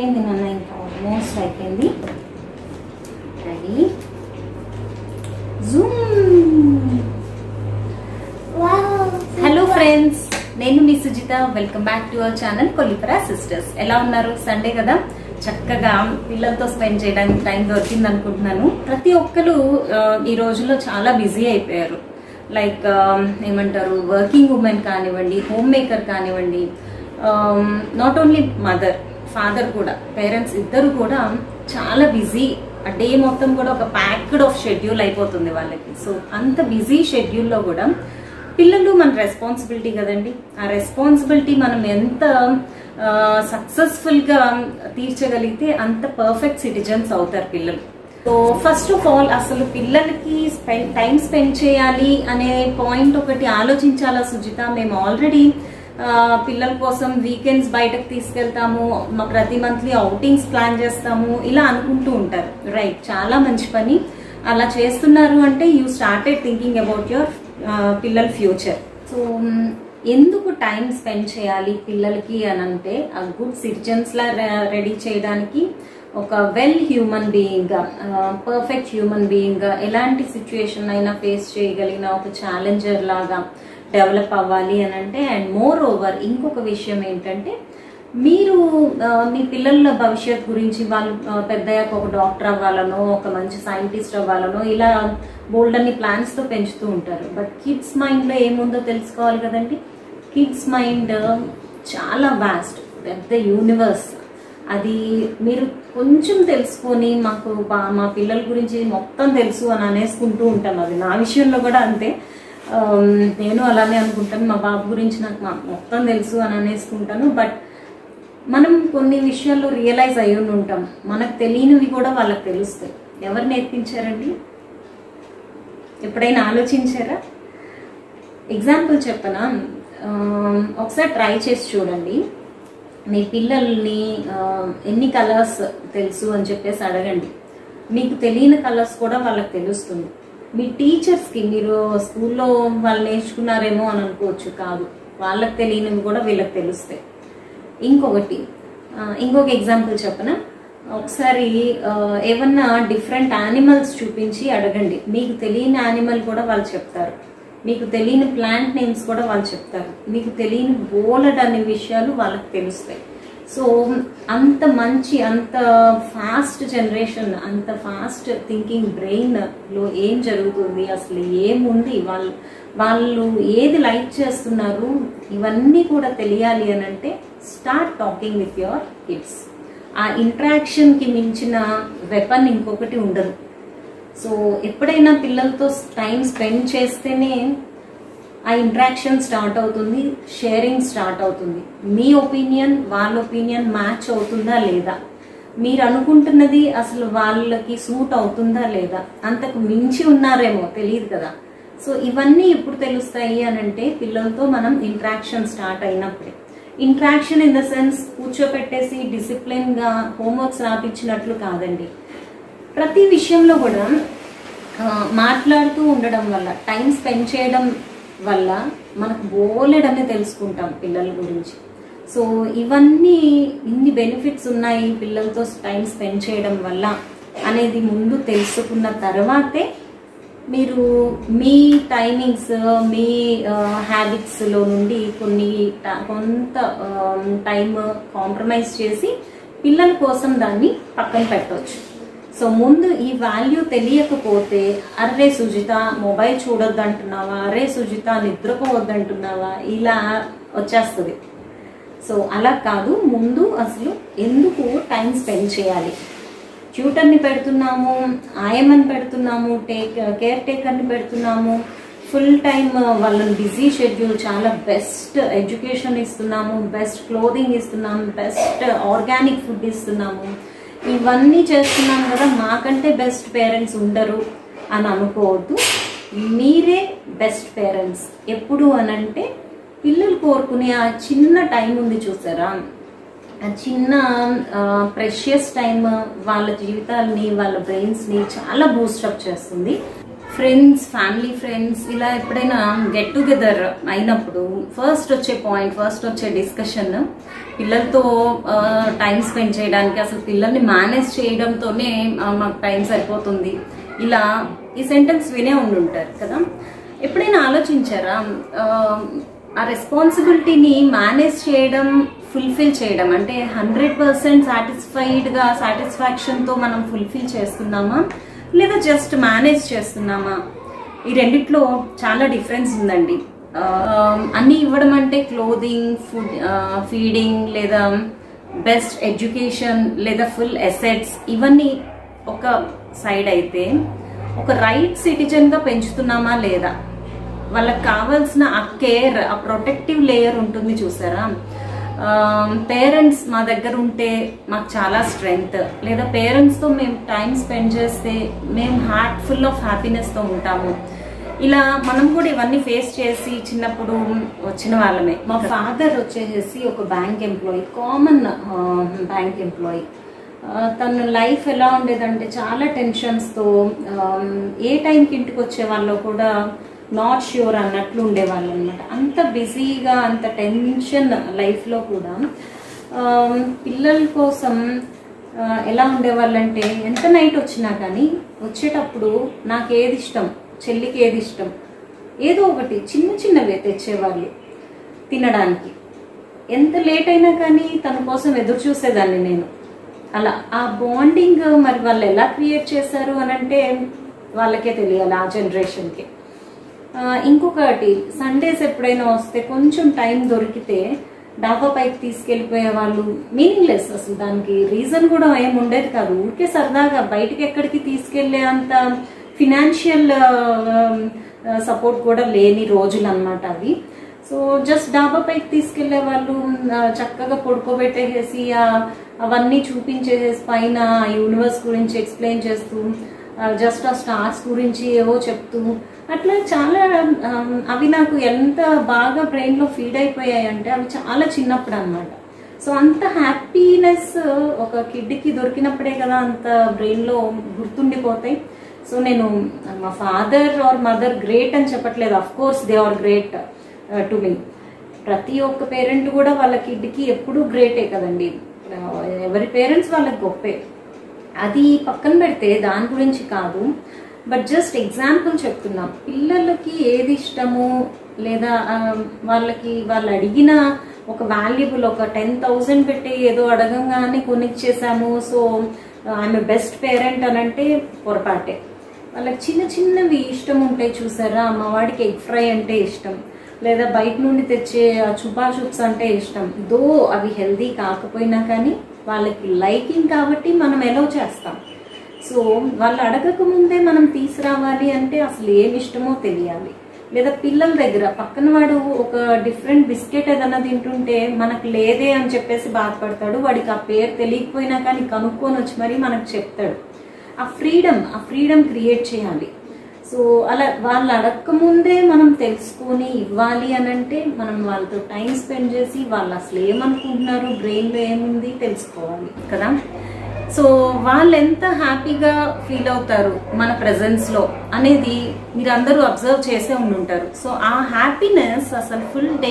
అయిపోయింది నాన్న ఇంకా ఆల్మోస్ట్ అయిపోయింది రెడీ జూమ్ హలో ఫ్రెండ్స్ నేను మీ Sujitha welcome back to our channel Kollipara sisters ఎలా ఉన్నారు సండే కదా చక్కగా పిల్లలతో స్పెండ్ చేయడానికి టైం దొరికింది అనుకుంటున్నాను ప్రతి ఒక్కరు ఆ, ఈ రోజుల్లో చాలా బిజీ అయిపోయారు లైక్ ఏమంటారు వర్కింగ్ ఉమెన్ కానివ్వండి హోమ్ మేకర్ కానివ్వండి నాట్ ఓన్లీ మదర్ ఫాదర్ కూడా పేరెంట్స్ ఇద్దరు కూడా చాలా బిజీ ఆ డే మొత్తం కూడా ఒక ప్యాక్డ్ ఆఫ్ షెడ్యూల్ అయిపోతుంది వాళ్ళకి సో అంత బిజీ షెడ్యూల్లో కూడా పిల్లలు మన రెస్పాన్సిబిలిటీ కదండి ఆ రెస్పాన్సిబిలిటీ మనం ఎంత సక్సెస్ఫుల్గా తీర్చగలిగితే అంత పర్ఫెక్ట్ సిటిజన్స్ అవుతారు పిల్లలు సో ఫస్ట్ ఆఫ్ ఆల్ అసలు పిల్లలకి స్పెండ్ టైం స్పెండ్ చేయాలి అనే పాయింట్ ఒకటి ఆలోచించాలా సుజిత మేము ఆల్రెడీ పిల్లల కోసం వీకెండ్స్ బయటకు తీసుకెళ్తాము మా ప్రతి మంత్లీ అవుటింగ్స్ ప్లాన్ చేస్తాము ఇలా అనుకుంటూ ఉంటారు రైట్ చాలా మంచి పని అలా చేస్తున్నారు అంటే you started thinking about your పిల్లల ఫ్యూచర్ సో ఎందుకు టైం స్పెండ్ చేయాలి పిల్లలకి అని అంటే ఆ గుడ్ సిటిజన్స్ లా రెడీ చేయడానికి ఒక వెల్ హ్యూమన్ బీయింగ్ గా పర్ఫెక్ట్ హ్యూమన్ బీయింగ్ గా ఎలాంటి సిచ్యుయేషన్ అయినా ఫేస్ చేయగలిగిన ఒక ఛాలెంజర్ లాగా డెవలప్ అవ్వాలి అని అంటే అండ్ మోర్ ఓవర్ ఇంకొక విషయం ఏంటంటే మీరు ఆ, మీ పిల్లల భవిష్యత్ గురించి వాళ్ళు ఆ, పెద్దయ్యాక ఒక డాక్టర్ అవ్వాలనో ఒక మంచి సైంటిస్ట్ అవ్వాలనో ఇలా బోల్డ్ అన్ని ప్లాన్స్ తో పెంచుతూ ఉంటారు బట్ కిడ్స్ మైండ్ లో ఏముందో తెలుసుకోవాలి కదండి కిడ్స్ మైండ్ చాలా వాస్ట్ పెద్ద యూనివర్స్ అది మీరు కొంచెం తెలుసుకొని మాకు బా- మా పిల్లల గురించి మొత్తం తెలుసు అని అనేసుకుంటూ ఉంటాను అది నా విషయంలో కూడా అంతే ఆమ్, నేను అలానే అనుకుంటాను మా బాబు గురించి నాకు మా- మొత్తం తెలుసు అని అనేసుకుంటాను బట్ మనం కొన్ని విషయాల్లో రియలైజ్ అయి ఉండి ఉంటాం మనకు తెలియనివి కూడా వాళ్ళకి తెలుస్తాయి ఎవరు నేర్పించారండి ఎప్పుడైనా ఆలోచించారా ఎగ్జాంపుల్ చెప్పనా ఆమ్, ఒకసారి ట్రై చేసి చూడండి మీ పిల్లల్ని ఆ, ఎన్ని కలర్స్ తెలుసు అని చెప్పేసి అడగండి మీకు తెలియని కలర్స్ కూడా వాళ్ళకి తెలుస్తుంది మీ టీచర్స్కి మీరు స్కూల్లో వాళ్ళు నేర్చుకున్నారేమో అని అనుకోవచ్చు కాదు వాళ్ళకి తెలియనివి కూడా వీళ్ళకి తెలుస్తాయి ఇంకొకటి ఆ, ఇంకొక ఎగ్జాంపుల్ చెప్పన ఒకసారి ఆ, ఏమన్నా డిఫరెంట్ యానిమల్స్ చూపించి అడగండి మీకు తెలియని యానిమల్ కూడా వాళ్ళు చెప్తారు మీకు తెలియని ప్లాంట్ నేమ్స్ కూడా వాళ్ళు చెప్తారు మీకు తెలియని బోలెడ్ అనే విషయాలు వాళ్ళకి తెలుస్తాయి సో అంత మంచి అంత ఫాస్ట్ జనరేషన్ అంత ఫాస్ట్ థింకింగ్ బ్రెయిన్ లో ఏం జరుగుతుంది అసలు ఏముంది వాళ్ళు వాళ్ళు ఏది లైక్ చేస్తున్నారు ఇవన్నీ కూడా తెలియాలి అని అంటే start talking with your kids ఆ ఇంట్రాక్షన్ కి మించిన వెపన్ ఇంకొకటి ఉండదు సో ఎప్పుడైనా పిల్లలతో టైం స్పెండ్ చేస్తేనే ఆ ఇంట్రాక్షన్ స్టార్ట్ అవుతుంది షేరింగ్ స్టార్ట్ అవుతుంది మీ ఒపీనియన్ వాళ్ళ ఒపీనియన్ మ్యాచ్ అవుతుందా లేదా మీరు అనుకుంటున్నది అసలు వాళ్ళకి సూట్ అవుతుందా లేదా అంతకు మించి ఉన్నారేమో తెలియదు కదా సో ఇవన్నీ ఎప్పుడు తెలుస్తాయి అని అంటే పిల్లలతో మనం ఇంట్రాక్షన్ స్టార్ట్ అయినప్పుడే ఇంట్రాక్షన్ ఇన్ ద సెన్స్ కూర్చోపెట్టేసి డిసిప్లిన్ గా హోంవర్క్స్ రాపించినట్లు కాదండి ప్రతి విషయంలో కూడా ఆ, మాట్లాడుతూ ఉండడం వల్ల టైం స్పెండ్ చేయడం వల్ల మనకు బోలెడని తెలుసుకుంటాం పిల్లల గురించి సో ఇవన్నీ ఇన్ని బెనిఫిట్స్ ఉన్నాయి పిల్లలతో టైం స్పెండ్ చేయడం వల్ల అనేది ముందు తెలుసుకున్న తర్వాతే మీరు మీ టైమింగ్స్ మీ హ్యాబిట్స్లో నుండి కొన్ని ట- కొంత టైం కాంప్రమైజ్ చేసి పిల్లల కోసం దాన్ని పక్కన పెట్టవచ్చు సో ముందు ఈ వాల్యూ తెలియకపోతే అర్రే సుజిత మొబైల్ చూడొద్దంటున్నావా అరే సుజిత నిద్రపోవద్దంటున్నావా ఇలా వచ్చేస్తుంది సో అలా కాదు ముందు అసలు ఎందుకు టైం స్పెండ్ చేయాలి ట్యూటర్ని పెడుతున్నాము ఆయమని పెడుతున్నాము టేక్ కేర్ టేకర్ని పెడుతున్నాము ఫుల్ టైం వాళ్ళని బిజీ షెడ్యూల్ చాలా బెస్ట్ ఎడ్యుకేషన్ ఇస్తున్నాము బెస్ట్ క్లోదింగ్ ఇస్తున్నాము బెస్ట్ ఆర్గానిక్ ఫుడ్ ఇస్తున్నాము ఇవన్నీ చేస్తున్నాం కదా మాకంటే బెస్ట్ పేరెంట్స్ ఉండరు అని అనుకోవద్దు మీరే బెస్ట్ పేరెంట్స్ ఎప్పుడు అనంటే పిల్లలు కోరుకునే ఆ చిన్న టైం ఉంది చూసారా ఆ చిన్న ప్రెషియస్ టైం వాళ్ళ జీవితాలని వాళ్ళ బ్రెయిన్స్ని చాలా బూస్టప్ చేస్తుంది ఫ్రెండ్స్ ఫ్యామిలీ ఫ్రెండ్స్ ఇలా ఎప్పుడైనా గెట్ టుగెదర్ అయినప్పుడు ఫస్ట్ వచ్చే పాయింట్ ఫస్ట్ వచ్చే డిస్కషన్ పిల్లలతో టైం స్పెండ్ చేయడానికి అసలు పిల్లల్ని మేనేజ్ చేయడంతోనే ఆ, మాకు టైం సరిపోతుంది ఇలా ఈ సెంటెన్స్ వినే ఉండుంటారు కదా ఎప్పుడైనా ఆలోచించారా ఆ, ఆ రెస్పాన్సిబిలిటీని మేనేజ్ చేయడం ఫుల్ఫిల్ చేయడం అంటే హండ్రెడ్ పర్సెంట్ సాటిస్ఫైడ్గా సాటిస్ఫాక్షన్తో మనం ఫుల్ఫిల్ చేస్తున్నామా లేదా జస్ట్ మేనేజ్ చేస్తున్నామా ఈ రెండిట్లో చాలా డిఫరెన్స్ ఉందండి ఆ, అన్నీ ఇవ్వడం అంటే క్లోదింగ్ ఫుడ్ ఫీడింగ్ లేదా బెస్ట్ ఎడ్యుకేషన్ లేదా ఫుల్ ఎసెట్స్ ఇవన్నీ ఒక సైడ్ అయితే ఒక రైట్ సిటిజన్గా పెంచుతున్నామా లేదా వాళ్ళకి కావాల్సిన ఆ కేర్ ఆ ప్రొటెక్టివ్ లేయర్ ఉంటుంది చూసారా పేరెంట్స్ మా దగ్గర ఉంటే మాకు చాలా స్ట్రెంగ్త్ లేదా పేరెంట్స్తో మేము టైం స్పెండ్ చేస్తే మేము హార్ట్ ఫుల్ ఆఫ్ హ్యాపీనెస్తో ఉంటాము ఇలా మనం కూడా ఇవన్నీ ఫేస్ చేసి చిన్నప్పుడు వచ్చిన వాళ్ళమే మా ఫాదర్ వచ్చేసి ఒక bank employee common bank employee తన లైఫ్ ఎలా ఉండేదంటే చాలా టెన్షన్స్తో ఏ టైంకి ఇంటికి వచ్చే వాళ్ళు కూడా నాట్ ష్యూర్ అన్నట్లు ఉండేవాళ్ళు అనమాట అంత బిజీగా అంత టెన్షన్ లైఫ్లో కూడా ఆమ్, పిల్లల కోసం ఆ, ఎలా ఉండేవాళ్ళంటే ఎంత నైట్ వచ్చినా కానీ వచ్చేటప్పుడు నాకు ఏది ఇష్టం చెల్లికి ఏది ఇష్టం ఏదో ఒకటి చిన్న చిన్నవే తెచ్చేవాళ్ళు తినడానికి ఎంత లేట్ అయినా కానీ తన కోసం ఎదురు చూసేదాన్ని నేను అలా ఆ బాండింగ్ మరి వాళ్ళు ఎలా క్రియేట్ చేశారు అని అంటే వాళ్ళకే తెలియాలి ఆ జనరేషన్కి ఆ, ఇంకొకటి సండేస్ ఎప్పుడైనా వస్తే కొంచెం టైం దొరికితే డాబా పైకి తీసుకెళ్ళిపోయే వాళ్ళు మీనింగ్లెస్ అసలు దానికి రీజన్ కూడా ఏం ఉండేది కాదు ఊరికే సరదాగా బయటికి ఎక్కడికి తీసుకెళ్లే అంత ఫినాన్షియల్ సపోర్ట్ కూడా లేని రోజులు అన్నమాట అవి సో జస్ట్ డాబా పైకి తీసుకెళ్లే వాళ్ళు ఆ, చక్కగా పడుకోబెట్టేసేసి ఆ- అవన్నీ చూపించేసేసి పైన యూనివర్స్ గురించి ఎక్స్ప్లెయిన్ చేస్తూ జస్ట్ ఆ స్టార్స్ గురించి ఏవో చెప్తూ అట్లా చాలా ఆ, అవి నాకు ఎంత బాగా బ్రెయిన్ లో ఫీడ్ అయిపోయాయి అంటే అవి చాలా చిన్నప్పుడు అన్నమాట సో అంత హ్యాపీనెస్ ఒక కిడ్కి దొరికినప్పుడే కదా అంత బ్రెయిన్ లో గుర్తుండిపోతాయి సో నేను మా ఫాదర్ ఆర్ మదర్ గ్రేట్ అని చెప్పట్లేదు of course they are great to me ప్రతి ఒక్క పేరెంట్ కూడా వాళ్ళ కిడ్కి ఎప్పుడూ గ్రేటే కదండి ఆ, ఎవరి పేరెంట్స్ వాళ్ళకి గొప్పే అది పక్కన పెడితే దాని గురించి కాదు బట్ జస్ట్ ఎగ్జాంపుల్ చెప్తున్నా పిల్లలకి ఏది ఇష్టము లేదా ఆ, వాళ్ళకి వాళ్ళు అడిగిన ఒక వాల్యుబుల్ ఒక టెన్ థౌజండ్ పెట్టి ఏదో అడగంగానే కొనిచ్చేసాము సో ఆమె బెస్ట్ పేరెంట్ అని అంటే పొరపాటే వాళ్ళకి చిన్న చిన్నవి ఇష్టం ఉంటాయి చూసారా మా వాడికి ఎగ్ ఫ్రై అంటే ఇష్టం లేదా బయట నుండి తెచ్చే ఆ చుపా చుప్స్ అంటే ఇష్టం దో అవి హెల్దీ కాకపోయినా కానీ వాళ్ళకి లైకింగ్ కాబట్టి మనం ఎలో చేస్తాం సో వాళ్ళు అడగక ముందే మనం తీసుకురావాలి అంటే అసలు ఏమి ఇష్టమో తెలియాలి లేదా పిల్లల దగ్గర పక్కన వాడు ఒక డిఫరెంట్ బిస్కెట్ ఏదైనా తింటుంటే మనకు లేదే అని చెప్పేసి బాధపడతాడు వాడికి ఆ పేరు తెలియకపోయినా కానీ కనుక్కొని వచ్చి మరీ మనకు చెప్తాడు ఆ ఫ్రీడమ్ ఆ ఫ్రీడమ్ క్రియేట్ చేయాలి సో అలా వాళ్ళు అడగక ముందే మనం తెలుసుకొని ఇవ్వాలి అని అంటే మనం వాళ్ళతో టైం స్పెండ్ చేసి వాళ్ళు అసలు ఏమనుకుంటున్నారు బ్రెయిన్లో ఏముంది తెలుసుకోవాలి కదా సో వాళ్ళు ఎంత హ్యాపీగా ఫీల్ అవుతారు మన presence లో అనేది మీరు అందరూ అబ్జర్వ్ చేసే ఉండుంటారు సో ఆ హ్యాపీనెస్ అసలు ఫుల్ డే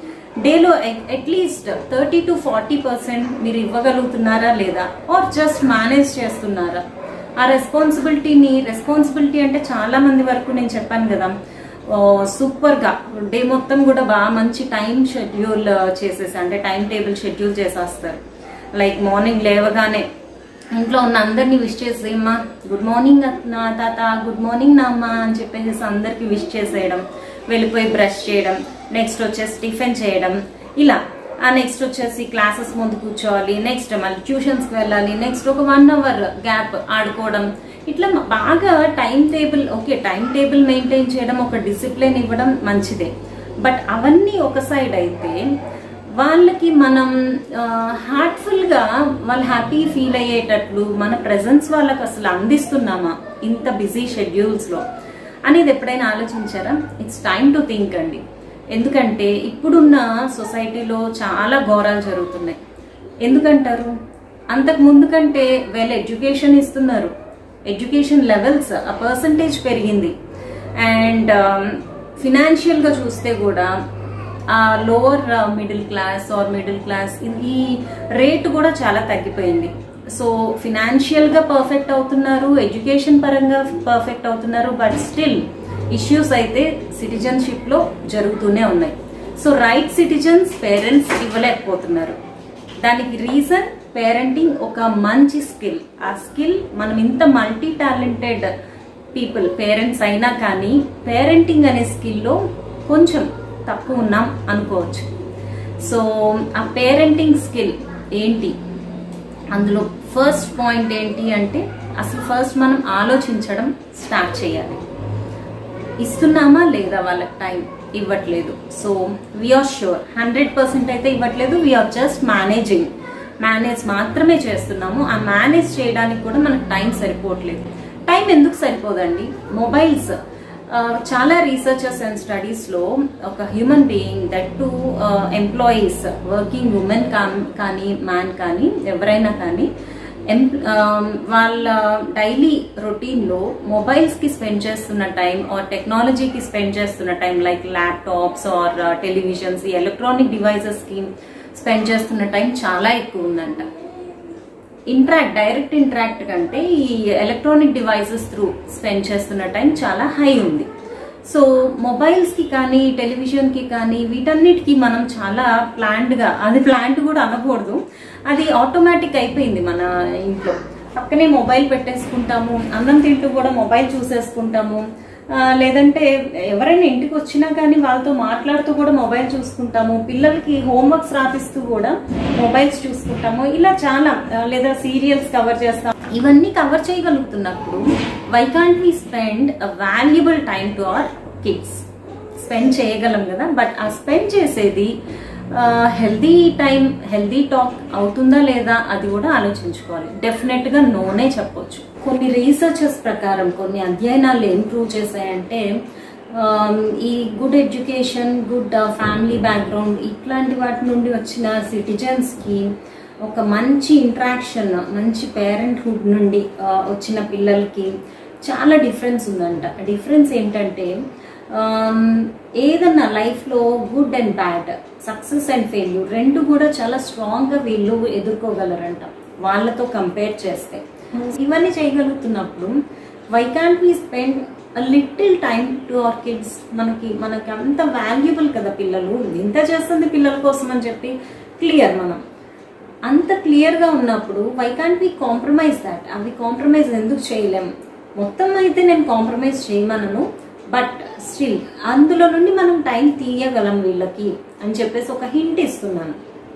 డేలో at least thirty to forty percent మీరు ఇవ్వగలుగుతున్నారా లేదా ఆర్ జస్ట్ మేనేజ్ చేస్తున్నారా ఆ రెస్పాన్సిబిలిటీని రెస్పాన్సిబిలిటీ అంటే చాలా మంది వరకు నేను చెప్పాను కదా సూపర్ గా డే మొత్తం కూడా బాగా మంచి టైం షెడ్యూల్ చేసేసి అంటే టైం టేబుల్ షెడ్యూల్ చేసేస్తారు లైక్ మార్నింగ్ లేవగానే ఇంట్లో ఉన్న అందరినీ విష్ చేసి అమ్మా గుడ్ మార్నింగ్ నా తాత గుడ్ మార్నింగ్ నా అమ్మ అని చెప్పేసి అందరికి విష్ చేసేయడం వెళ్ళిపోయి బ్రష్ చేయడం నెక్స్ట్ వచ్చేసి టిఫిన్ చేయడం ఇలా ఆ నెక్స్ట్ వచ్చేసి క్లాసెస్ ముందు కూర్చోవాలి నెక్స్ట్ మళ్ళీ ట్యూషన్స్కి వెళ్ళాలి నెక్స్ట్ ఒక వన్ అవర్ గ్యాప్ ఆడుకోవడం ఇట్లా బాగా timetable okay timetable maintain చేయడం ఒక డిసిప్లిన్ ఇవ్వడం మంచిదే బట్ అవన్నీ ఒక సైడ్ అయితే వాళ్ళకి మనం హార్ట్ఫుల్గా వాళ్ళు హ్యాపీ ఫీల్ అయ్యేటట్లు మన ప్రెజెన్స్ వాళ్ళకి అసలు అందిస్తున్నామా ఇంత బిజీ షెడ్యూల్స్లో అనేది ఎప్పుడైనా ఆలోచించారా ఇట్స్ టైం టు థింక్ అండి ఎందుకంటే ఇప్పుడున్న సొసైటీలో చాలా ఘోరాలు జరుగుతున్నాయి ఎందుకంటారు అంతకు ముందు కంటే వీళ్ళ ఎడ్యుకేషన్ ఇస్తున్నారు ఎడ్యుకేషన్ లెవెల్స్ ఆ పర్సంటేజ్ పెరిగింది అండ్ ఫినాన్షియల్గా చూస్తే కూడా ఆ lower middle class or middle class ఈ రేట్ కూడా చాలా తగ్గిపోయింది సో ఫినాన్షియల్గా పర్ఫెక్ట్ అవుతున్నారు ఎడ్యుకేషన్ పరంగా పర్ఫెక్ట్ అవుతున్నారు బట్ స్టిల్ ఇష్యూస్ అయితే సిటిజన్షిప్లో జరుగుతూనే ఉన్నాయి సో రైట్ సిటిజన్స్ పేరెంట్స్ ఇవ్వలేకపోతున్నారు దానికి రీజన్ పేరెంటింగ్ ఒక మంచి స్కిల్ ఆ స్కిల్ మనం ఇంత మల్టీ టాలెంటెడ్ పీపుల్ పేరెంట్స్ అయినా కానీ పేరెంటింగ్ అనే స్కిల్లో కొంచెం తక్కువ ఉన్నాం అనుకోవచ్చు సో ఆ పేరెంటింగ్ స్కిల్ ఏంటి అందులో ఫస్ట్ పాయింట్ ఏంటి అంటే అసలు ఫస్ట్ మనం ఆలోచించడం స్టార్ట్ చేయాలి ఇస్తున్నామా లేదా వాళ్ళకి టైం ఇవ్వట్లేదు so we are sure hundred percent అయితే ఇవ్వట్లేదు వీఆర్ జస్ట్ మేనేజింగ్ మేనేజ్ మాత్రమే చేస్తున్నాము ఆ మేనేజ్ చేయడానికి కూడా మనకు టైం సరిపోవట్లేదు టైం ఎందుకు సరిపోదండి మొబైల్స్ చాలా రీసెర్చర్స్ అండ్ స్టడీస్లో ఒక human being that to employees working women కానీ మ్యాన్ కానీ ఎవరైనా కానీ వాళ్ళ డైలీ రొటీన్లో మొబైల్స్కి స్పెండ్ చేస్తున్న టైం ఆర్ టెక్నాలజీకి స్పెండ్ చేస్తున్న time like laptops or televisions ఈ ఎలక్ట్రానిక్ డివైజెస్కి స్పెండ్ చేస్తున్న టైం చాలా ఎక్కువ ఉందంట ఇంట్రాక్ట్ డైరెక్ట్ ఇంట్రాక్ట్ కంటే ఈ ఎలక్ట్రానిక్ డివైసెస్ త్రూ స్పెండ్ చేస్తున్న టైం చాలా హై ఉంది సో మొబైల్స్కి కానీ టెలివిజన్కి కానీ వీటన్నిటికీ మనం చాలా ప్లాంట్గా అది ప్లాంట్ కూడా అనకూడదు అది ఆటోమేటిక్ అయిపోయింది మన ఇంట్లో పక్కనే మొబైల్ పెట్టేసుకుంటాము అన్నం తింటూ కూడా మొబైల్ చూసేసుకుంటాము లేదంటే ఎవరైనా ఇంటికి వచ్చినా కానీ వాళ్ళతో మాట్లాడుతూ కూడా మొబైల్ చూసుకుంటాము పిల్లలకి హోంవర్క్స్ రాపిస్తూ కూడా మొబైల్స్ చూసుకుంటాము ఇలా చాలా లేదా సీరియల్స్ కవర్ చేస్తాం ఇవన్నీ కవర్ చేయగలుగుతున్నప్పుడు why can't we spend valuable time to our kids spend చేయగలం కదా బట్ ఆ స్పెండ్ చేసేది హెల్దీ టైం హెల్దీ టాక్ అవుతుందా లేదా అది కూడా ఆలోచించుకోవాలి డెఫినెట్గా నోనే చెప్పొచ్చు కొన్ని రీసెర్చెస్ ప్రకారం కొన్ని అధ్యయనాలు ఏం ప్రూవ్ చేశాయంటే ఈ good education good family background ఇట్లాంటి వాటి నుండి వచ్చిన సిటిజన్స్కి ఒక మంచి ఇంట్రాక్షన్ మంచి పేరెంట్హుడ్ నుండి వచ్చిన పిల్లలకి చాలా డిఫరెన్స్ ఉందంట డిఫరెన్స్ ఏంటంటే ఏదన్నా లైఫ్లో good and bad success and failure రెండు కూడా చాలా స్ట్రాంగ్గా వీళ్ళు ఎదుర్కోగలరంట వాళ్ళతో కంపేర్ చేస్తే ఇవన్నీ చేయగలుగుతున్నప్పుడు why can't we spend little time to our kids మనకి మనకి అంత వాల్యుబుల్ కదా పిల్లలు ఇంత చేస్తుంది పిల్లల కోసం అని చెప్పి క్లియర్ మనం అంత క్లియర్గా ఉన్నప్పుడు why can't be compromise that అవి కాంప్రమైజ్ ఎందుకు చేయలేం మొత్తం అయితే నేను కాంప్రమైజ్ చేయమనను బట్ స్టిల్ అందులో నుండి మనం టైం తీయగలం వీళ్ళకి అని చెప్పేసి ఒక హింట్ ఇస్తున్నాను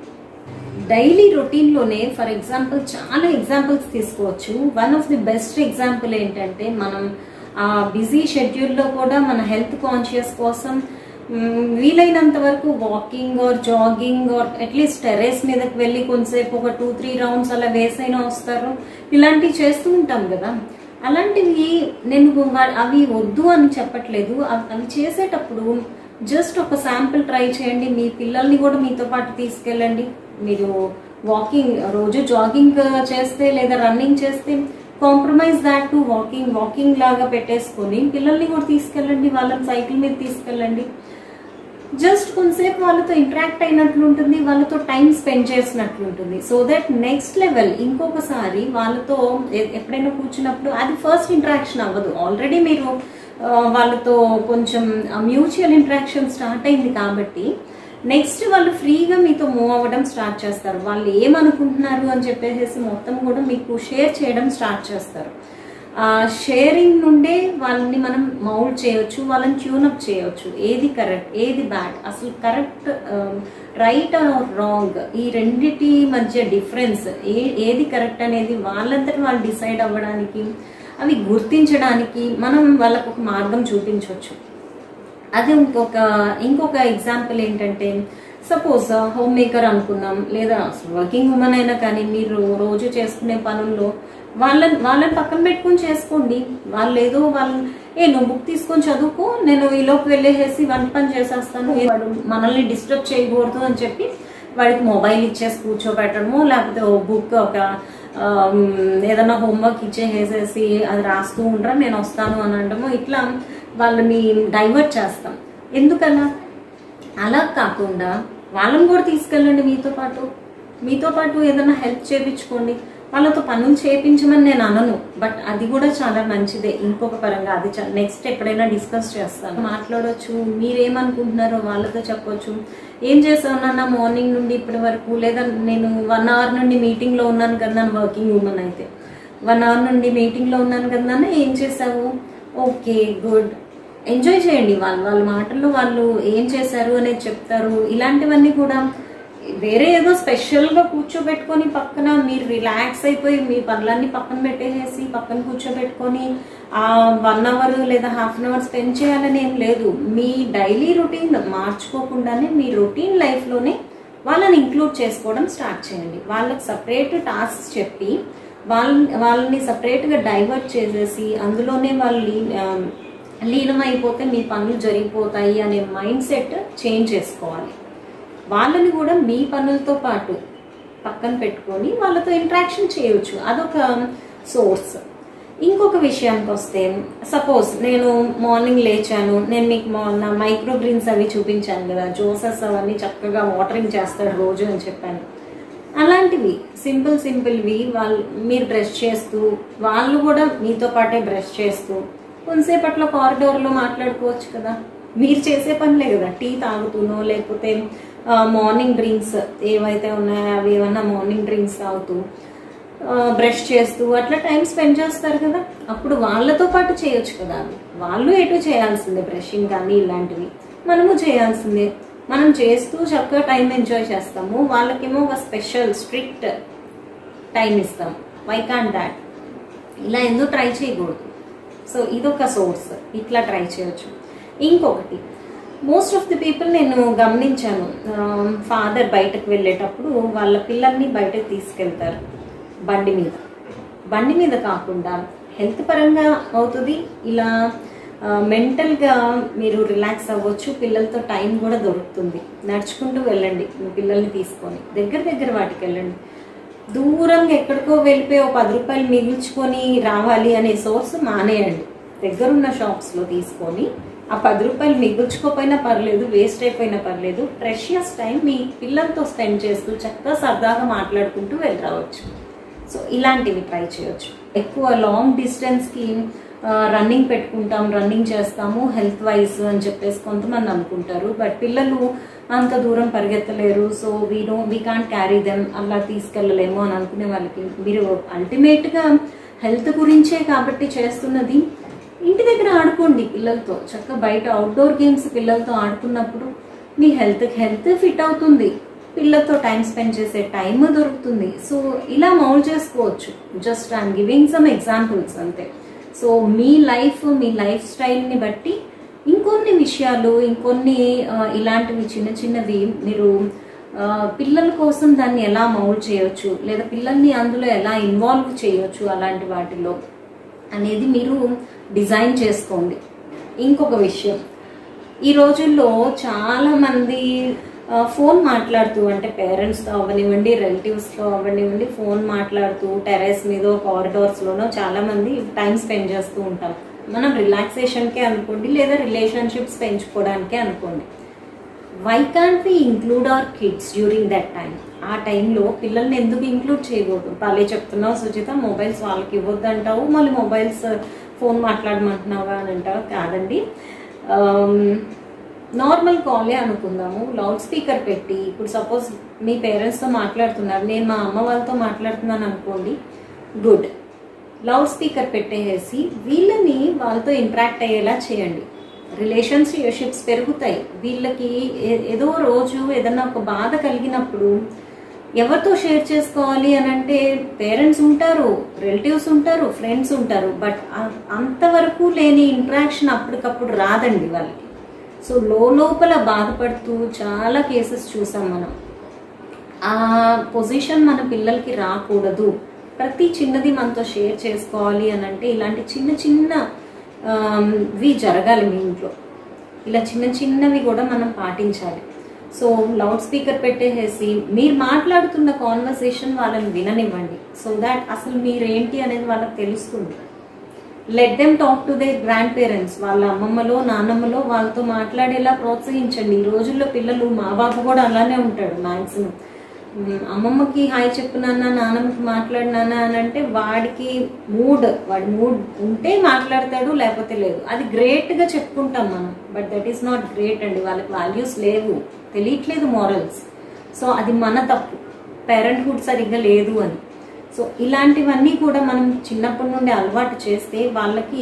డైలీ రొటీన్లోనే ఫర్ ఎగ్జాంపుల్ చాలా ఎగ్జాంపుల్స్ తీసుకోవచ్చు one of the best example ఏంటంటే మనం ఆ బిజీ షెడ్యూల్లో కూడా మన హెల్త్ కాన్షియస్ కోసం వీలైనంత వరకు walking or jogging or at least terrace మీదకి వెళ్ళి కొంతసేపు ఒక టూ త్రీ రౌండ్స్ అలా వేసైనా వస్తారు ఇలాంటివి చేస్తూ ఉంటాం కదా అలాంటివి నేను అవి వద్దు అని చెప్పట్లేదు అవి చేసేటప్పుడు జస్ట్ ఒక శాంపుల్ ట్రై చేయండి మీ పిల్లల్ని కూడా మీతో పాటు తీసుకెళ్ళండి మీరు వాకింగ్ రోజు జాగింగ్ చేస్తే లేదా రన్నింగ్ చేస్తే compromise that to walking walking లాగా పెట్టేసుకొని పిల్లల్ని కూడా తీసుకెళ్ళండి వాళ్ళని సైకిల్ మీద తీసుకెళ్ళండి జస్ట్ కొంతసేపు వాళ్ళతో ఇంటరాక్ట్ అయినట్లు ఉంటుంది వాళ్ళతో టైం స్పెండ్ చేసినట్లు ఉంటుంది సో దట్ నెక్స్ట్ లెవెల్ ఇంకొకసారి వాళ్ళతో ఎప్పుడైనా కూర్చున్నప్పుడు అది ఫస్ట్ ఇంటరాక్షన్ అవ్వదు ఆల్రెడీ మీరు వాళ్ళతో కొంచెం మ్యూచువల్ ఇంటరాక్షన్ స్టార్ట్ అయింది కాబట్టి నెక్స్ట్ వాళ్ళు ఫ్రీగా మీతో మూవ్ అవ్వడం స్టార్ట్ చేస్తారు వాళ్ళు ఏమనుకుంటున్నారు అని చెప్పేసి మొత్తం కూడా మీకు షేర్ చేయడం స్టార్ట్ చేస్తారు షేరింగ్ నుండే వాళ్ళని మనం మౌల్డ్ చేయొచ్చు వాళ్ళని ట్యూనప్ చేయొచ్చు ఏది కరెక్ట్ ఏది బ్యాడ్ అసలు కరెక్ట్ రైట్ ఆర్ రాంగ్ ఈ రెండిటి మధ్య డిఫరెన్స్ ఏ ఏది కరెక్ట్ అనేది వాళ్ళంతటి వాళ్ళు డిసైడ్ అవ్వడానికి అవి గుర్తించడానికి మనం వాళ్ళకు ఒక మార్గం చూపించవచ్చు అదే ఇంకొక ఇంకొక ఎగ్జాంపుల్ ఏంటంటే సపోజ్ హోమ్ మేకర్ అనుకుందాం లేదా వర్కింగ్ ఉమెన్ అయినా కానీ మీరు రోజు చేసుకునే పనుల్లో వాళ్ళని వాళ్ళని పక్కన పెట్టుకొని చేసుకోండి వాళ్ళు ఏదో వాళ్ళు ఏ నువ్వు బుక్ తీసుకొని చదువుకో నేను ఈలోకి వెళ్ళేసి వంట పని చేసేస్తాను వాడు మనల్ని డిస్టర్బ్ చేయకూడదు అని చెప్పి వాడికి మొబైల్ ఇచ్చేసి కూర్చోబెట్టడము లేకపోతే ఓ బుక్ ఒక ఏదన్నా హోంవర్క్ ఇచ్చేసేసి అది రాస్తూ ఉండరా నేను వస్తాను అని అనడము ఇట్లా వాళ్ళని డైవర్ట్ చేస్తాం ఎందుకలా అలా కాకుండా వాళ్ళని కూడా తీసుకెళ్ళండి మీతో పాటు మీతో పాటు ఏదైనా హెల్ప్ చేయించుకోండి వాళ్ళతో పనులు చేయించమని నేను అనను బట్ అది కూడా చాలా మంచిదే ఇంకొక పరంగా అది నెక్స్ట్ ఎప్పుడైనా డిస్కస్ చేస్తాను మాట్లాడొచ్చు మీరేమనుకుంటున్నారో వాళ్ళతో చెప్పొచ్చు ఏం చేసావు నాన్న మార్నింగ్ నుండి ఇప్పటి వరకు లేదా నేను వన్ అవర్ నుండి మీటింగ్లో ఉన్నాను కదా వర్కింగ్ ఉమెన్ అయితే వన్ అవర్ నుండి మీటింగ్లో ఉన్నాను కదా నాన్న ఏం చేసావు ఓకే గుడ్ ఎంజాయ్ చేయండి వాళ్ళు వాళ్ళ మాటల్లో వాళ్ళు ఏం చేశారు అనేది చెప్తారు ఇలాంటివన్నీ కూడా వేరే ఏదో స్పెషల్గా కూర్చోబెట్టుకొని పక్కన మీరు రిలాక్స్ అయిపోయి మీ పనులన్నీ పక్కన పెట్టేసేసి పక్కన కూర్చోబెట్టుకొని ఆ వన్ అవర్ లేదా హాఫ్ అన్ అవర్ స్పెండ్ చేయాలని ఏం లేదు మీ డైలీ రొటీన్ మార్చుకోకుండానే మీ రొటీన్ లైఫ్లోనే వాళ్ళని ఇంక్లూడ్ చేసుకోవడం స్టార్ట్ చేయండి వాళ్ళకి సపరేట్ టాస్క్ చెప్పి వాళ్ళ వాళ్ళని సపరేట్గా డైవర్ట్ చేసేసి అందులోనే వాళ్ళు లీ- ఆ, లీనమైపోతే మీ పనులు జరిగిపోతాయి అనే మైండ్ సెట్ చేంజ్ చేసుకోవాలి వాళ్ళని కూడా మీ పనులతో పాటు పక్కన పెట్టుకొని వాళ్ళతో ఇంటరాక్షన్ చేయొచ్చు అదొక సోర్స్ ఇంకొక విషయానికి వస్తే సపోజ్ నేను మార్నింగ్ లేచాను నేను మీకు మొన్న మైక్రో గ్రీన్స్ అవి చూపించాను కదా జోసెస్ అవన్నీ చక్కగా వాటరింగ్ చేస్తాడు రోజు అని చెప్పాను అలాంటివి సింపుల్ సింపుల్వి వాళ్ళు మీరు బ్రష్ చేస్తూ వాళ్ళు కూడా మీతో పాటే బ్రష్ చేస్తూ కొంతసేపట్లో కారిడోర్లో మాట్లాడుకోవచ్చు కదా మీరు చేసే పనులే కదా టీ తాగుతూనో లేకపోతే మార్నింగ్ డ్రింక్స్ ఏవైతే ఉన్నాయో అవి ఏమన్నా మార్నింగ్ డ్రింక్స్ తాగుతూ బ్రష్ చేస్తూ అట్లా టైం స్పెండ్ చేస్తారు కదా అప్పుడు వాళ్ళతో పాటు చేయొచ్చు కదా అవి వాళ్ళు ఎటు చేయాల్సిందే బ్రషింగ్ కానీ ఇలాంటివి మనము చేయాల్సిందే మనం చేస్తూ చక్కగా టైం ఎంజాయ్ చేస్తాము వాళ్ళకేమో ఒక స్పెషల్ స్ట్రిక్ట్ టైం ఇస్తాం వై కాన్ దాట్ ఇలా ఎందుకు ట్రై చేయకూడదు సో ఇదొక సోర్స్ ఇట్లా ట్రై చేయొచ్చు ఇంకొకటి మోస్ట్ ఆఫ్ ది పీపుల్ నేను గమనించాను ఫాదర్ బయటకు వెళ్ళేటప్పుడు వాళ్ళ పిల్లల్ని బయటకు తీసుకెళ్తారు బండి మీద బండి మీద కాకుండా హెల్త్ పరంగా అవుతుంది ఇలా మెంటల్గా మీరు రిలాక్స్ అవ్వచ్చు పిల్లలతో టైం కూడా దొరుకుతుంది నడుచుకుంటూ వెళ్ళండి మీ పిల్లల్ని తీసుకొని దగ్గర దగ్గర వాటికి వెళ్ళండి దూరంగా ఎక్కడికో వెళ్ళిపోయి ఒక పది రూపాయలు మిగిల్చుకొని రావాలి అనే సోర్స్ మానేయండి దగ్గరున్న షాప్స్లో తీసుకొని ఆ పది రూపాయలు మిగుల్చుకోపోయినా పర్లేదు వేస్ట్ అయిపోయినా పర్లేదు ప్రెషియస్ టైం మీ పిల్లలతో స్పెండ్ చేస్తూ చక్కగా సరదాగా మాట్లాడుకుంటూ వెళ్ళి రావచ్చు సో ఇలాంటివి ట్రై చేయొచ్చు ఎక్కువ లాంగ్ డిస్టెన్స్కి రన్నింగ్ పెట్టుకుంటాం రన్నింగ్ చేస్తాము హెల్త్ వైజ్ అని చెప్పేసి కొంతమంది అనుకుంటారు బట్ పిల్లలు అంత దూరం పరిగెత్తలేరు so we do we can't carry them అలా తీసుకెళ్ళలేము అని అనుకునే వాళ్ళకి మీరు అల్టిమేట్గా హెల్త్ గురించే కాబట్టి చేస్తున్నది ఇంటి దగ్గర ఆడుకోండి పిల్లలతో చక్కగా బయట అవుట్డోర్ గేమ్స్ పిల్లలతో ఆడుకున్నప్పుడు మీ హెల్త్ హెల్త్ ఫిట్ అవుతుంది పిల్లలతో టైం స్పెండ్ చేసే టైం దొరుకుతుంది సో ఇలా మౌల్డ్ చేసుకోవచ్చు just I'm giving some examples అంతే సో మీ లైఫ్ మీ లైఫ్ స్టైల్ని బట్టి ఇంకొన్ని విషయాలు ఇంకొన్ని ఆ, ఇలాంటివి చిన్న చిన్నవి మీరు ఆ, పిల్లల కోసం దాన్ని ఎలా మౌల్డ్ చేయొచ్చు లేదా పిల్లల్ని అందులో ఎలా ఇన్వాల్వ్ చేయొచ్చు అలాంటి వాటిలో అనేది మీరు డిజైన్ చేసుకోండి ఇంకొక విషయం ఈ రోజుల్లో చాలా మంది ఆ, ఫోన్ మాట్లాడుతూ అంటే పేరెంట్స్తో అవ్వనివ్వండి రిలేటివ్స్తో అవ్వనివ్వండి ఫోన్ మాట్లాడుతూ టెరెస్ మీద కారిడార్స్లోనో చాలా మంది టైం స్పెండ్ చేస్తూ ఉంటాం మనం రిలాక్సేషన్కే అనుకోండి లేదా రిలేషన్షిప్స్ పెంచుకోవడానికే అనుకోండి why can't we include our kids during that time ఆ టైంలో పిల్లల్ని ఎందుకు ఇంక్లూడ్ చేయకూడదు పల్లె చెప్తున్నావు సుచిత మొబైల్స్ వాళ్ళకి ఇవ్వద్దు అంటావు మళ్ళీ మొబైల్స్ ఫోన్ మాట్లాడమంటున్నావా అని అంటావు కాదండి నార్మల్ కాలే అనుకుందాము లౌడ్ స్పీకర్ పెట్టి ఇప్పుడు సపోజ్ మీ పేరెంట్స్తో మాట్లాడుతున్నారు నేను మా అమ్మ వాళ్ళతో మాట్లాడుతున్నాను అనుకోండి గుడ్ లౌడ్ స్పీకర్ పెట్టేసి వీళ్ళని వాళ్ళతో ఇంటరాక్ట్ అయ్యేలా చేయండి రిలేషన్షిప్స్ పెరుగుతాయి వీళ్ళకి ఏ- ఏదో రోజు ఏదన్నా ఒక బాధ కలిగినప్పుడు ఎవరితో షేర్ చేసుకోవాలి అని అంటే పేరెంట్స్ ఉంటారు రిలేటివ్స్ ఉంటారు ఫ్రెండ్స్ ఉంటారు బట్ అంతవరకు లేని ఇంటరాక్షన్ అప్పటికప్పుడు రాదండి వాళ్ళకి సో లోపల బాధపడుతూ చాలా కేసెస్ చూసాం మనం ఆ పొజిషన్ మన పిల్లలకి రాకూడదు ప్రతి చిన్నది మనతో షేర్ చేసుకోవాలి అని అంటే ఇలాంటి చిన్న చిన్న ఆమ్, వి జరగాలి మీ ఇంట్లో ఇలా చిన్న చిన్నవి కూడా మనం పాటించాలి సో లౌడ్ స్పీకర్ పెట్టేసేసి మీరు మాట్లాడుతున్న కాన్వర్సేషన్ వాళ్ళని విననివ్వండి సో దాట్ అసలు మీరేంటి అనేది వాళ్ళకి తెలుస్తుంది let them talk to their grandparents వాళ్ళ అమ్మమ్మలో నాన్నమ్మలో వాళ్ళతో మాట్లాడేలా ప్రోత్సహించండి ఈ రోజుల్లో పిల్లలు మా బాబు కూడా అలానే ఉంటాడు మ్యాక్సిమం అమ్మమ్మకి హాయ్ చెప్పు నాన్న నాన్నమ్మకి మాట్లాడు నాన్న అని అంటే వాడికి మూడ్ వాడి మూడ్ ఉంటే మాట్లాడతాడు లేకపోతే లేదు అది గ్రేట్గా చెప్పుకుంటాం మనం but that is not great అండి వాళ్ళకి వాల్యూస్ లేవు తెలియట్లేదు మారల్స్ సో అది మన తప్పు పేరెంట్హుడ్ సరిగ్గా లేదు అని సో ఇలాంటివన్నీ కూడా మనం చిన్నప్పటి నుండి అలవాటు చేస్తే వాళ్ళకి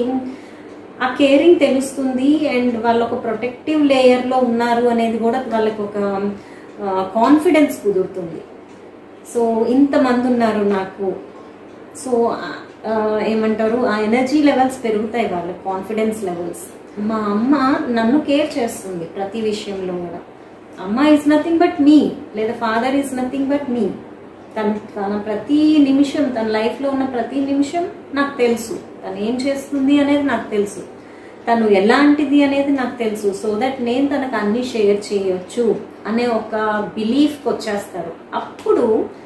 ఆ కేరింగ్ తెలుస్తుంది అండ్ వాళ్ళు ఒక ప్రొటెక్టివ్ లేయర్లో ఉన్నారు అనేది కూడా వాళ్ళకి ఒక కాన్ఫిడెన్స్ కుదురుతుంది సో ఇంతమంది ఉన్నారు నాకు సో ఆ, ఏమంటారు ఆ ఎనర్జీ లెవెల్స్ పెరుగుతాయి వాళ్ళ కాన్ఫిడెన్స్ లెవెల్స్ మా అమ్మ నన్ను కేర్ చేస్తుంది ప్రతి విషయంలో కూడా అమ్మ ఈజ్ నథింగ్ బట్ మీ లేదా ఫాదర్ ఈజ్ నథింగ్ బట్ మీ తన తన ప్రతి నిమిషం తన లైఫ్లో ఉన్న ప్రతి నిమిషం నాకు తెలుసు తను ఏం చేస్తుంది అనేది నాకు తెలుసు తను ఎలాంటిది అనేది నాకు తెలుసు సో దట్ నేను తనకు అన్ని షేర్ చేయొచ్చు అనే ఒక బిలీఫ్కి వచ్చేస్తారు అప్పుడు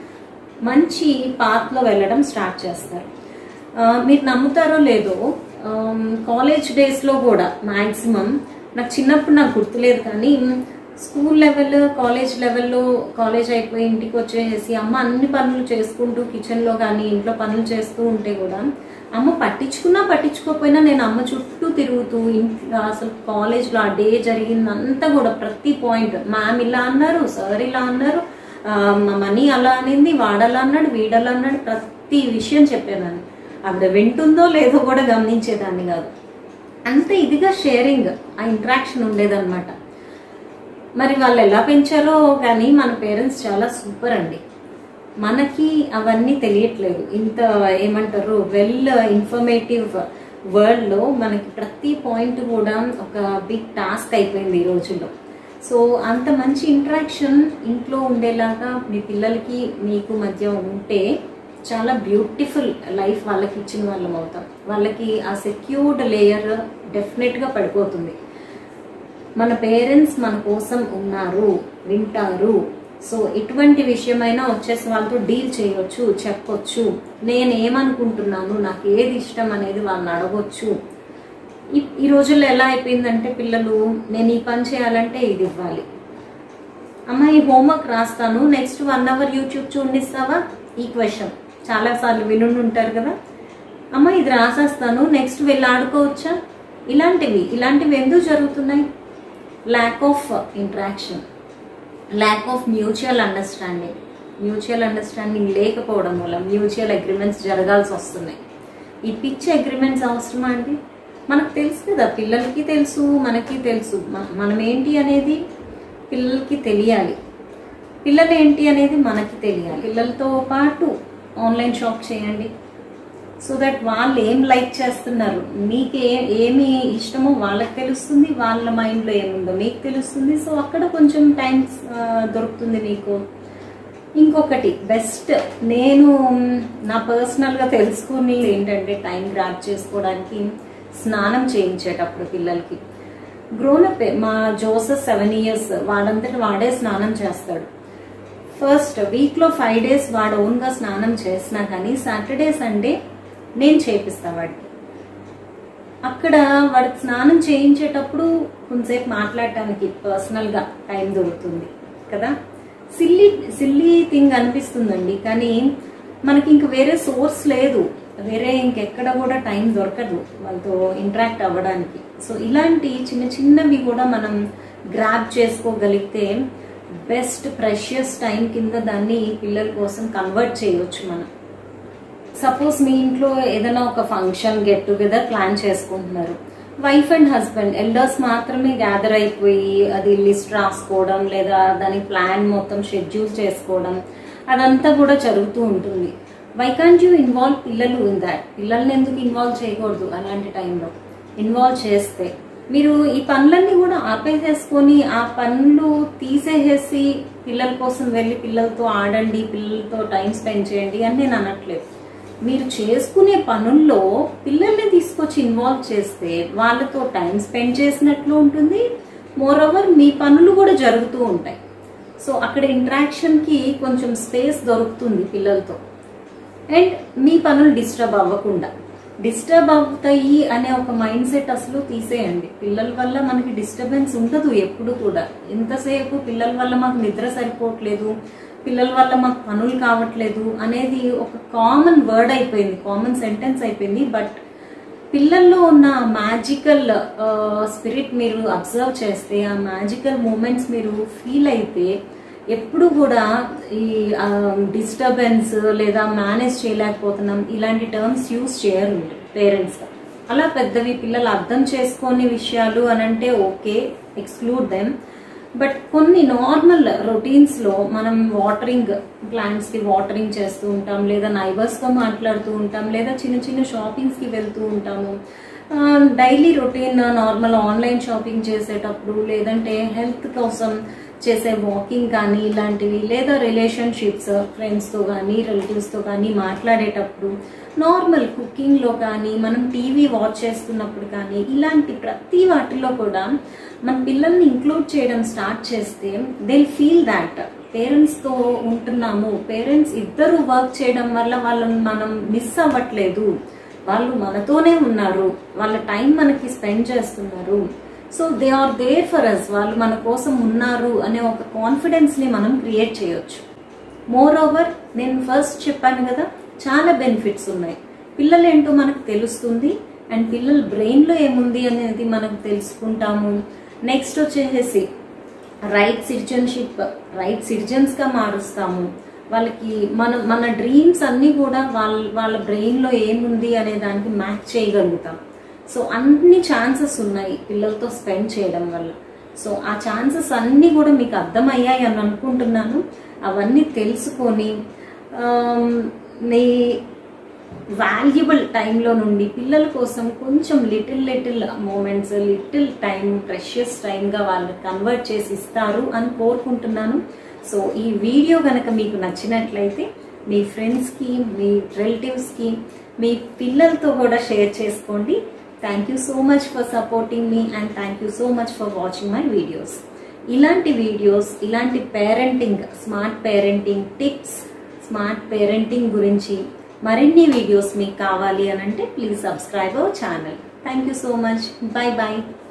మంచి పాత్లో వెళ్ళడం స్టార్ట్ చేస్తారు ఆ, మీరు నమ్ముతారో లేదో కాలేజ్ డేస్లో కూడా మ్యాక్సిమం నాకు చిన్నప్పుడు నాకు గుర్తులేదు కానీ స్కూల్ లెవెల్ కాలేజ్ లెవెల్లో కాలేజ్ అయిపోయి ఇంటికి వచ్చేసి అమ్మ అన్ని పనులు చేసుకుంటూ కిచెన్లో కానీ ఇంట్లో పనులు చేస్తూ ఉంటే కూడా అమ్మ పట్టించుకున్నా పట్టించుకోకపోయినా నేను అమ్మ చుట్టూ తిరుగుతూ ఇంట్లో అసలు కాలేజ్లో ఆ డే జరిగిందంతా కూడా ప్రతి పాయింట్ మ్యామ్ ఇలా అన్నారు సార్ ఇలా అన్నారు ఆ, మా మనీ అలా అనింది వాడలా అన్నాడు వీడలా అన్నాడు ప్రతి విషయం చెప్పేదాన్ని ఆవిడ వింటుందో లేదో కూడా గమనించేదాన్ని కాదు అంత ఇదిగా షేరింగ్ ఆ ఇంట్రాక్షన్ ఉండేదన్నమాట మరి వాళ్ళు ఎలా పెంచారో కానీ మన పేరెంట్స్ చాలా సూపర్ అండి మనకి అవన్నీ తెలియట్లేదు ఇంత ఏమంటారు వెల్ ఇన్ఫర్మేటివ్ వరల్డ్లో మనకి ప్రతి పాయింట్ కూడా ఒక బిగ్ టాస్క్ అయిపోయింది ఈ రోజుల్లో సో అంత మంచి ఇంట్రాక్షన్ ఇంట్లో ఉండేలాగా మీ పిల్లలకి మీకు మధ్య ఉంటే చాలా బ్యూటిఫుల్ లైఫ్ వాళ్ళకి ఇచ్చిన వాళ్ళం అవుతాం వాళ్ళకి ఆ సెక్యూర్డ్ లేయర్ డెఫినెట్గా పడిపోతుంది మన పేరెంట్స్ మన కోసం ఉన్నారు వింటారు సో ఎటువంటి విషయమైనా వచ్చేసి వాళ్ళతో డీల్ చేయొచ్చు చెప్పొచ్చు నేను ఏమనుకుంటున్నాను నాకు ఏది ఇష్టం అనేది వాళ్ళని అడగొచ్చు ఈ- ఈ రోజుల్లో ఎలా అయిపోయిందంటే పిల్లలు నేను ఈ పని చేయాలంటే ఇది ఇవ్వాలి అమ్మ ఈ హోంవర్క్ రాస్తాను నెక్స్ట్ వన్ అవర్ యూట్యూబ్ చూడిస్తావా ఈ క్వశ్చన్ చాలాసార్లు వినుండి ఉంటారు కదా అమ్మ ఇది రాసేస్తాను నెక్స్ట్ వెళ్ళి ఆడుకోవచ్చా ఇలాంటివి ఇలాంటివి ఎందుకు జరుగుతున్నాయి lack of interaction lack of mutual understanding mutual understanding లేకపోవడం వల్ల మ్యూచువల్ అగ్రిమెంట్స్ జరగాల్సి వస్తున్నాయి ఈ పిచ్చి అగ్రిమెంట్స్ అవసరమా అండి మనకు తెలుసు కదా పిల్లలకి తెలుసు మనకి తెలుసు మ- మనం ఏంటి అనేది పిల్లలకి తెలియాలి పిల్లలు ఏంటి అనేది మనకి తెలియాలి పిల్లలతో పాటు ఆన్లైన్ షాప్ చేయండి సో దట్ వాళ్ళు ఏం లైక్ చేస్తున్నారు మీకు ఏ ఏమి ఇష్టమో వాళ్ళకి తెలుస్తుంది వాళ్ళ మైండ్లో ఏముందో మీకు తెలుస్తుంది సో అక్కడ కొంచెం టైం దొరుకుతుంది మీకు ఇంకొకటి బెస్ట్ నేను మ్, నా పర్సనల్గా తెలుసుకుని ఏంటంటే టైం గ్రాప్ చేసుకోవడానికి స్నానం చేయించేటప్పుడు పిల్లలకి గ్రోనప్ మా జోసెఫ్ సెవెన్ ఇయర్స్ వాడంతటి వాడే స్నానం చేస్తాడు ఫస్ట్ వీక్లో ఫైవ్ డేస్ వాడు ఓన్గా స్నానం చేసినా కానీ సాటర్డే సండే నేను చేపిస్తా వాడికి అక్కడ వాడికి స్నానం చేయించేటప్పుడు కొంతసేపు మాట్లాడటానికి పర్సనల్గా టైం దొరుకుతుంది కదా సిల్లీ సిల్లీ థింగ్ అనిపిస్తుందండి కానీ మనకి ఇంక వేరే సోర్స్ లేదు వేరే ఇంకెక్కడ కూడా టైం దొరకదు వాళ్ళతో ఇంటరాక్ట్ అవ్వడానికి సో ఇలాంటి చిన్న చిన్నవి కూడా మనం గ్రాప్ చేసుకోగలిగితే బెస్ట్ ప్రెషియస్ టైం కింద దాన్ని పిల్లల కోసం కన్వర్ట్ చేయొచ్చు మనం సపోజ్ మీ ఇంట్లో ఏదైనా ఒక ఫంక్షన్ గెట్ టుగెదర్ ప్లాన్ చేసుకుంటున్నారు వైఫ్ అండ్ హస్బెండ్ ఎల్డర్స్ మాత్రమే గ్యాదర్ అయిపోయి అది లిస్ట్ రాసుకోవడం లేదా దాని ప్లాన్ మొత్తం షెడ్యూల్ చేసుకోవడం అదంతా కూడా జరుగుతూ ఉంటుంది వై కాంట్ యూ ఇన్వాల్వ్ పిల్లలు ఇన్ దాట్ పిల్లల్ని ఎందుకు ఇన్వాల్వ్ చేయకూడదు అలాంటి టైంలో ఇన్వాల్వ్ చేస్తే మీరు ఈ పనులన్నీ కూడా ఆపేసేసుకొని ఆ పనులు తీసేసేసి పిల్లల కోసం వెళ్ళి పిల్లలతో ఆడండి పిల్లలతో టైం స్పెండ్ చేయండి అని నేను అనట్లేదు మీరు చేసుకునే పనుల్లో పిల్లల్ని తీసుకొచ్చి ఇన్వాల్వ్ చేస్తే వాళ్ళతో టైం స్పెండ్ చేసినట్లు ఉంటుంది మోర్ ఓవర్ మీ పనులు కూడా జరుగుతూ ఉంటాయి సో అక్కడ ఇంట్రాక్షన్కి కొంచెం స్పేస్ దొరుకుతుంది పిల్లలతో అండ్ మీ పనులు డిస్టర్బ్ అవ్వకుండా డిస్టర్బ్ అవుతాయి అనే ఒక మైండ్ సెట్ అసలు తీసేయండి పిల్లల వల్ల మనకి డిస్టర్బెన్స్ ఉండదు ఎప్పుడు కూడా ఎంతసేపు పిల్లల వల్ల మాకు నిద్ర సరిపోవట్లేదు పిల్లల వల్ల మాకు పనులు కావట్లేదు అనేది ఒక కామన్ వర్డ్ అయిపోయింది కామన్ సెంటెన్స్ అయిపోయింది బట్ పిల్లల్లో ఉన్న మ్యాజికల్ స్పిరిట్ మీరు అబ్జర్వ్ చేస్తే ఆ మ్యాజికల్ మూమెంట్స్ మీరు ఫీల్ అయితే ఎప్పుడు కూడా ఈ డిస్టర్బెన్స్ లేదా మేనేజ్ చేయలేకపోతున్నాం ఇలాంటి టర్మ్స్ యూస్ చేయరు పేరెంట్స్ అలా పెద్దవి పిల్లలు అర్థం చేసుకొని విషయాలు అని అంటే ఓకే ఎక్స్క్లూడ్ దెమ్ బట్ కొన్ని నార్మల్ రొటీన్స్ లో మనం వాటరింగ్ ప్లాంట్స్ కి వాటరింగ్ చేస్తూ ఉంటాం లేదా నైబర్స్ తో మాట్లాడుతూ ఉంటాం లేదా చిన్న చిన్న షాపింగ్స్ కి వెళ్తూ ఉంటాము daily routine normal online shopping చేసేటప్పుడు లేదంటే హెల్త్ కోసం చేసే వాకింగ్ కానీ ఇలాంటివి లేదా రిలేషన్షిప్స్ ఫ్రెండ్స్తో కానీ రిలేటివ్స్తో కానీ మాట్లాడేటప్పుడు నార్మల్ కుకింగ్లో కానీ మనం టీవీ వాచ్ చేస్తున్నప్పుడు కానీ ఇలాంటి ప్రతి వాటిలో కూడా మన పిల్లల్ని ఇంక్లూడ్ చేయడం స్టార్ట్ చేస్తే దే ఫీల్ దాట్ పేరెంట్స్తో ఉంటున్నాము పేరెంట్స్ ఇద్దరు వర్క్ చేయడం వల్ల వాళ్ళని మనం మిస్ అవ్వట్లేదు వాళ్ళు మనతోనే ఉన్నారు వాళ్ళ టైం మనకి స్పెండ్ చేస్తున్నారు so they are there for us వాళ్ళు మన కోసం ఉన్నారు అనే ఒక కాన్ఫిడెన్స్ ని మనం క్రియేట్ చేయొచ్చు మోర్ ఓవర్ నేను ఫస్ట్ చెప్పాను కదా చాలా బెనిఫిట్స్ ఉన్నాయి పిల్లలు ఏంటో మనకు తెలుస్తుంది అండ్ పిల్లల బ్రెయిన్లో ఏముంది అనేది మనకు తెలుసుకుంటాము నెక్స్ట్ వచ్చేసి రైట్ సిటిజన్షిప్ రైట్ సిటిజన్స్గా మారుస్తాము వాళ్ళకి మన మన డ్రీమ్స్ అన్నీ కూడా వాళ్ళ వాళ్ళ బ్రెయిన్లో ఏముంది అనే దానికి మ్యాచ్ చేయగలుగుతాం సో అన్ని ఛాన్సెస్ ఉన్నాయి పిల్లలతో స్పెండ్ చేయడం వల్ల సో ఆ ఛాన్సెస్ అన్నీ కూడా మీకు అర్థమయ్యాయి అని అనుకుంటున్నాను అవన్నీ తెలుసుకొని మీ వాల్యుబుల్ టైంలో నుండి పిల్లల కోసం కొంచెం little little moments little time precious టైంగా వాళ్ళు కన్వర్ట్ చేసి ఇస్తారు అని కోరుకుంటున్నాను సో ఈ వీడియో కనుక మీకు నచ్చినట్లయితే మీ ఫ్రెండ్స్కి మీ రిలేటివ్స్కి మీ పిల్లలతో కూడా షేర్ చేసుకోండి thank you so much for supporting me and thank you so much for watching my videos ఇలాంటి వీడియోస్ ఇలాంటి parenting smart parenting tips smart parenting గురించి మరిన్ని వీడియోస్ మీకు కావాలి అని అంటే please subscribe our channel thank you so much bye bye